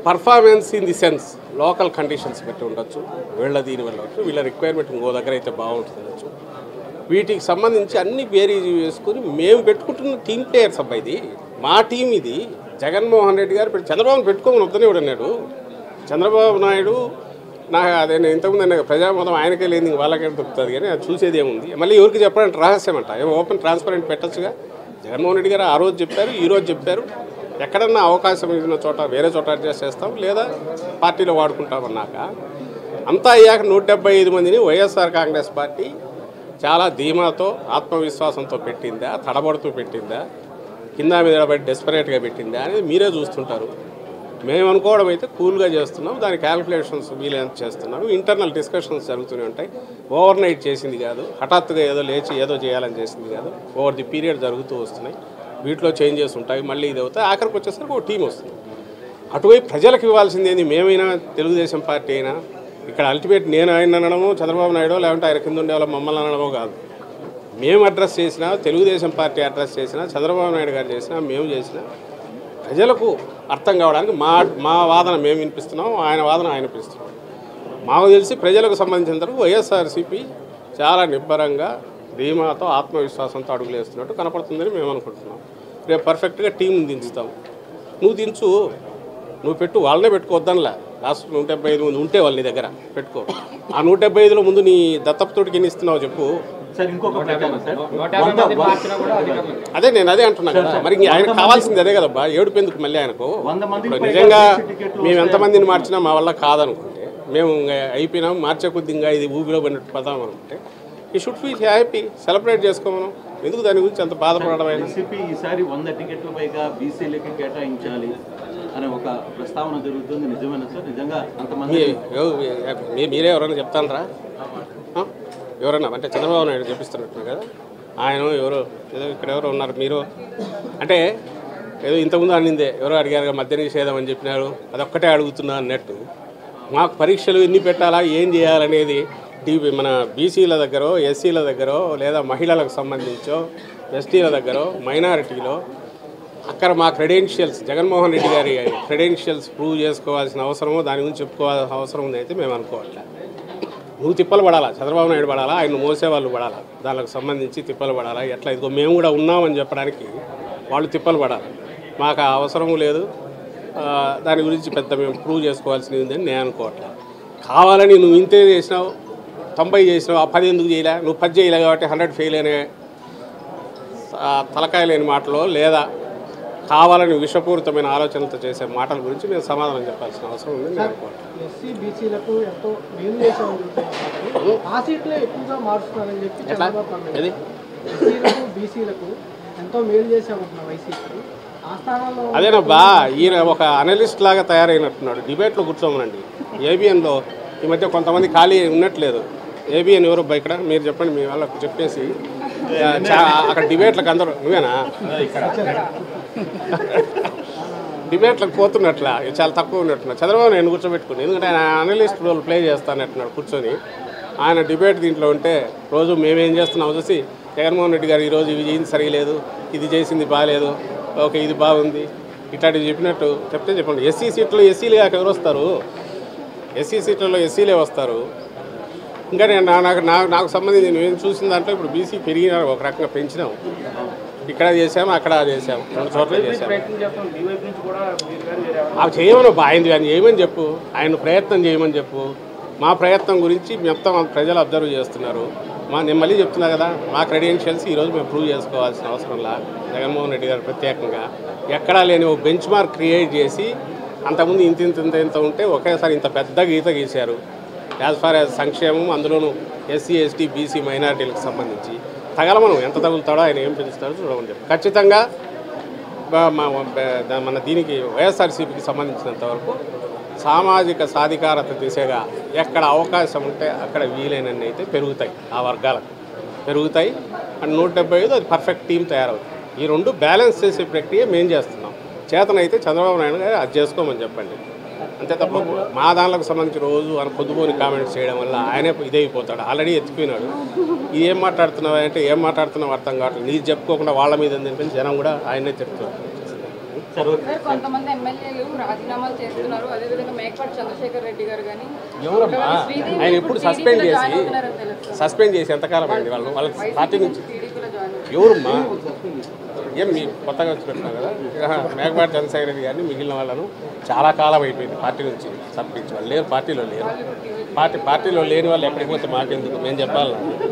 Performance in the sense local conditions బట్టి ఉండొచ్చు వీళ్ళ దీని వల్ల ఉండొచ్చు వీళ్ళ రిక్వైర్మెంట్ ఇంకో దగ్గర అయితే బాగుంటుంది ఉండొచ్చు వీటికి సంబంధించి అన్ని బేరీజ్ వేసుకుని మేము పెట్టుకుంటున్న టీం ప్లేయర్స్ అబ్బా ఇది మా టీం ఇది జగన్మోహన్ రెడ్డి గారు ఇప్పుడు చంద్రబాబు పెట్టుకోమని వద్దనే కూడా అన్నాడు చంద్రబాబు నాయుడు నా అదే నేను ఇంతకుముందు అన్నా ప్రజామతం ఆయనకే లేని వాళ్ళకే దొరుకుతుంది కానీ అది చూసేది ఏముంది మళ్ళీ ఎవరికి చెప్పడానికి రహస్యం అంట ఏమో ఓపెన్ ట్రాన్స్పరెంట్ పెట్టచ్చుగా జగన్మోహన్ రెడ్డి గారు ఆ రోజు చెప్పారు ఈ రోజు చెప్పారు ఎక్కడన్నా అవకాశం ఇచ్చిన చోట వేరే చోట అడ్జస్ట్ చేస్తాం లేదా పార్టీలో వాడుకుంటామన్నాక అంతా అయ్యాక నూట డెబ్బై ఐదు మందిని వైఎస్ఆర్ కాంగ్రెస్ పార్టీ చాలా ధీమాతో ఆత్మవిశ్వాసంతో పెట్టిందా తడబడుతూ పెట్టిందా కింద మీద పడి డెస్పరేట్గా పెట్టిందా అనేది మీరే చూస్తుంటారు మేము అనుకోవడం అయితే కూల్గా చేస్తున్నాం దాని క్యాలిక్యులేషన్స్ వీలైనంత చేస్తున్నాం ఇంటర్నల్ డిస్కషన్స్ జరుగుతూనే ఉంటాయి ఓవర్ నైట్ చేసింది కాదు హఠాత్తుగా ఏదో లేచి ఏదో చేయాలని చేసింది కాదు ఓవర్ ది పీరియడ్ జరుగుతూ వస్తున్నాయి వీటిలో చేంజెస్ ఉంటాయి మళ్ళీ ఇది అవుతాయి ఆఖరికి వచ్చేసరికి ఒక టీం వస్తుంది అటువైపు ప్రజలకు ఇవ్వాల్సింది ఏంది మేమైనా తెలుగుదేశం పార్టీ అయినా ఇక్కడ అల్టిమేట్ నేను ఆయన అనడమో చంద్రబాబు నాయుడు లేకుంటే ఆయన కింద ఉండే వాళ్ళ మమ్మల్ని అనడమో కాదు మేము అడ్రస్ చేసినా తెలుగుదేశం పార్టీ అడ్రస్ చేసినా చంద్రబాబు నాయుడు గారు చేసినా మేము చేసినా ప్రజలకు అర్థం కావడానికి మా మా వాదన మేము వినిపిస్తున్నాం ఆయన వాదన ఆయన వినిపిస్తున్నాం మాకు తెలిసి ప్రజలకు సంబంధించిన వరకు వైఎస్ఆర్సీపీ చాలా నిబ్బరంగా ధీమాతో ఆత్మవిశ్వాసంతో అడుగులు వేస్తున్నట్టు కనపడుతుందని మేము అనుకుంటున్నాం రేపు పర్ఫెక్ట్గా టీం దించుతాం నువ్వు దించు నువ్వు పెట్టు వాళ్ళనే పెట్టుకోవద్దనిలా లాస్ట్ నూట డెబ్బై ఐదు మంది ఉంటే వాళ్ళ నీ దగ్గర పెట్టుకో ఆ నూట డెబ్బై ఐదులో ముందు నీ దత్తపుతోటికి ఎన్ని ఇస్తున్నావు చెప్పు సార్ ఇంకొక ప్రకటన సార్ నూట యాభై మంది మార్చినా కూడా అధికంగా అదే నేను అదే అంటున్నా కదా మరి ఇంక ఆయన కావాల్సింది అదే కదబ్బా ఏడుపు ఎందుకు మళ్ళీ ఆయనకు వంద మందికి ఇప్పుడు పైగా నిజంగా బీసీ టికెట్లు మేము వస్తాయి. ఎంతమందిని మార్చినా మా వల్ల కాదనుకుంటే మేము ఇంకా అయిపోయినాం మార్చే కొద్ది ఇంకా ఇది ఊబిలో పడినట్టు పదాం అనుకుంటే ఈ షుడ్ ఫీల్ హ్యాపీ సెలబ్రేట్ చేసుకోమను ఎందుకు దాని గురించి అంత బాధపడడం ఆయన వైసీపీ ఈసారి వంద టికెట్ల పైగా బీసీలకి కేటాయించాలి అనే ఒక ప్రస్తావన జరుగుతుంది నిజమేనా సార్ నిజంగా అంతమంది మీ- ఎవ- మీ- మీరే ఎవరైనా చెప్తానరా ఆ? ఎవరైనా అంటే చంద్రబాబు నాయుడు చెప్పిస్తున్నట్టు కదా ఆయన ఎవరో ఏదో ఇక్కడ ఎవరో ఉన్నారు మీరు అంటే ఏదో ఇంతకుముందు అన్నిందే ఎవరో అడిగారు మద్య నిషేధం అని చెప్పినారు అదొక్కటే అడుగుతున్నా అన్నట్టు మాకు పరీక్షలు ఎన్ని పెట్టాలా ఏం చేయాలనేది టీవీ మన బీసీల దగ్గర ఎస్సీల దగ్గర లేదా మహిళలకు సంబంధించో ఎస్టీల దగ్గర మైనారిటీలో అక్కడ మా క్రెడెన్షియల్స్ జగన్మోహన్ రెడ్డి గారి క్రెడెన్షియల్స్ ప్రూవ్ చేసుకోవాల్సిన అవసరమో దాని గురించి చెప్పుకోవాల్సిన అవసరం ఉంది అయితే మేము అనుకోవట్లే నువ్వు తిప్పలు పడాలా చంద్రబాబు నాయుడు పడాలా ఆయన మోసేవాళ్ళు పడాలా దానికి సంబంధించి తిప్పలు పడాలా ఎట్లా ఇదిగో మేము కూడా ఉన్నామని చెప్పడానికి వాళ్ళు తిప్పలు పడాలి మాకు ఆ అవసరం లేదు ఆ, దాని గురించి పెద్ద మేము ప్రూవ్ చేసుకోవాల్సింది ఉందని నేను అనుకోవట్లే కావాలని నువ్వు ఇంతే చేసినావు తొంభై చేసినావు ఆ పది ఎందుకు చేయలే నువ్వు పది చేయలే కాబట్టి హండ్రెడ్ ఫెయిల్ అనే ఆ తలకాయ లేని మాటలో లేదా కావాలని విషపూరితమైన ఆలోచనలతో చేసే మాటల గురించి నేను సమాధానం చెప్పాల్సిన అవసరం ఉంది నేను అనుకోవట్లేదు ఎస్సీ బీసీలకు ఎంతో మేలు చేసామని చెప్తున్నారు ఆ సీట్లే ఎక్కువగా మారుస్తున్నారని చెప్పి ఎట్లా చంద్రబాబు అన్నారు ఏది ఎస్సీలకు బీసీలకు ఎంతో మేలు చేసామంటున్నారు వైసీపీ ఆ స్థానంలో అదేనబ్బా ఈయన ఒక అనలిస్ట్ లాగా తయారైనట్టున్నాడు డిబేట్లో కూర్చోమనండి ఏబిఎన్లో ఈ మధ్య కొంతమంది ఖాళీ ఉన్నట్లేదు ఏబిఎన్ ఎవరు అబ్బా ఇక్కడ మీరు చెప్పండి మీ వాళ్ళకు చెప్పేసి ఆ, చా- అక్కడ డిబేట్లకు అందరూ నువ్వేనా డిబేట్లకు పోతున్నట్లా ఇది చాలా తక్కువ ఉన్నట్టున్నారు చంద్రబాబు నేను కూర్చోబెట్టుకుని ఎందుకంటే ఆయన అనలిస్ట్ రోల్ ప్లే చేస్తానట్టున్నాడు కూర్చొని ఆయన డిబేట్ దీంట్లో ఉంటే రోజు మేమేం చేస్తున్నాం చూసి జగన్మోహన్ రెడ్డి గారు ఈరోజు ఇవి చేయింది సరిగలేదు ఇది చేసింది బాగాలేదు ఓకే ఇది బాగుంది ఇట్లాంటివి చెప్పినట్టు చెప్తే చెప్పండి ఎస్సీ సీట్లు ఎస్సీలు కాక ఎవరు వస్తారు ఎస్సీ సీట్లలో ఎస్సీలే వస్తారు ఇంకా నేను నా- నాకు నాకు నాకు సంబంధించి నేను చూసిన దాంట్లో ఇప్పుడు బీసీ పెరిగిన ఒక రకంగా పెంచినాం ఇక్కడ చేసాము అక్కడ చేసాము రెండు చోట్ల చేసాము ప్రయత్నం చేస్తాం మీ వైపు నుంచి కూడా మీరు కానీ వేరే ఎవరైనా అవి చేయమను ఆయన ఆయన చేయమని చెప్పు ఆయన ప్రయత్నం చేయమని చెప్పు మా ప్రయత్నం గురించి మొత్తం ప్రజలు అబ్జర్వ్ చేస్తున్నారు మా నేను మళ్ళీ చెప్తున్నా కదా మా క్రెడెన్షియల్స్ ఈరోజు మేము ప్రూవ్ చేసుకోవాల్సిన అవసరంలా జగన్మోహన్ రెడ్డి గారు ప్రత్యేకంగా ఎక్కడా లేని ఒక బెంచ్ మార్క్ క్రియేట్ చేసి అంతకుముందు ఇంత ఇంత ఇంత ఇంత ఉంటే ఒకేసారి ఇంత పెద్ద గీత గీశారు యాజ్ ఫార్ యాజ్ సంక్షేమం అందులోనూ ఎస్సీ ఎస్టీ బీసీ మైనారిటీలకు సంబంధించి తగలమను ఎంత తగులుతాడో ఆయన ఏం పెంచుతాడో చూడమని చెప్పి ఖచ్చితంగా బ- మా- బ- ద- మన దీనికి వైఎస్ఆర్సీపీకి సంబంధించినంత వరకు సామాజిక సాధికారత దిశగా ఎక్కడ అవకాశం ఉంటే అక్కడ వీలైనన్ని అయితే పెరుగుతాయి ఆ వర్గాలకు పెరుగుతాయి అండ్ నూట డెబ్బై ఐదు అది పర్ఫెక్ట్ టీం తయారవుతుంది ఈ రెండు బ్యాలెన్స్ చేసే ప్రక్రియ మేము చేస్తున్నాం చేతనైతే చంద్రబాబు నాయుడు గారు అది చేసుకోమని చెప్పండి అంతే తప్ప మా దానిలకు సంబంధించి రోజు ఆయన పొద్దుపోని కామెంట్స్ చేయడం వల్ల ఆయనే ఇదైపోతాడు ఆల్రెడీ ఎత్తిపోయినాడు ఇది ఏం మాట్లాడుతున్నావు అంటే ఏం మాట్లాడుతున్నావు అర్థం కావట్లేదు నీకు చెప్పుకోకుండా వాళ్ళ మీద ఎందుకంటే జనం కూడా ఆయనే చెప్తున్నారు సర్వ సార్ కొంతమంది ఎమ్మెల్యేలు రాజీనామాలు చేస్తున్నారు అదేవిధంగా మేకపాటి చంద్రశేఖర్ రెడ్డి గారు కానీ ఎవరమ్మా శ్రీదేవి ఆయన ఇప్పుడు ఎప్పుడు సస్పెండ్ టీడీపీలో చేసి జాయిన్ అవుతున్నారని తెలుసు. సస్పెండ్ చేసి ఎంతకాలం అయింది వాళ్ళు వాళ్ళ పార్టీ నుంచి టీడీపీలో జాయిన్ అవుతున్నారు. ఎవరమ్మా ఏం మీ కొత్తగా వచ్చి పెట్టినా కదా ఆహా, మేకపాటి చంద్రశేఖర రెడ్డి గారిని మిగిలిన వాళ్ళను చాలా కాలం అయిపోయింది పార్టీ నుంచి తప్పించి వాళ్ళు లేరు పార్టీలో లేరు పార్టీ పార్టీలో లేని వాళ్ళు ఎక్కడికి పోతే మాకెందుకు మేము చెప్పాలి